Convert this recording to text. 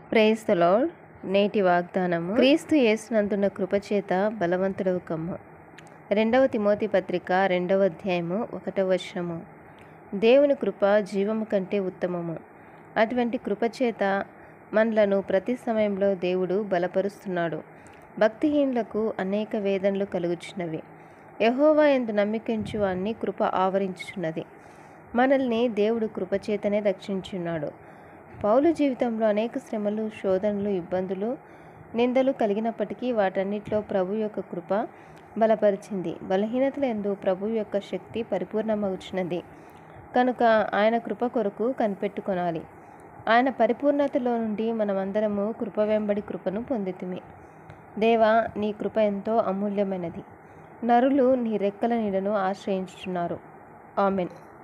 praise the lord నేటి వాగ్దానము క్రీస్తు యేసునందున్న కృపచేత బలవంతుడవు కమ్ము రెండవ తిమోతి పత్రిక రెండవ అధ్యాయము ఒకటవ వచనము దేవుని కృప జీవము కంటే ఉత్తమము అటువంటి కృపచేత మనలను ప్రతి సమయంలో దేవుడు బలపరుస్తున్నాడు భక్తిహీనులకు అనేక వేదనలు కలుగుచున్నవి యహోవా ఎందు నమ్మికించు అన్ని కృప ఆవరించుచున్నది మనల్ని దేవుడు కృపచేతనే రక్షించున్నాడు పౌలు జీవితంలో అనేక శ్రమలు శోధనలు ఇబ్బందులు నిందలు కలిగినప్పటికీ వాటన్నిటిలో ప్రభు యొక్క కృప బలపరిచింది బలహీనతల ఎందు ప్రభు యొక్క శక్తి పరిపూర్ణమవుచున్నది కనుక ఆయన కృప కొరకు కనిపెట్టుకొనాలి ఆయన పరిపూర్ణతలో నుండి మనమందరము కృప వెంబడి కృపను పొందితిమి దేవా నీ కృప ఎంతో అమూల్యమైనది నరులు నీ రెక్కల నీడను ఆశ్రయించుచున్నారు ఆమెన్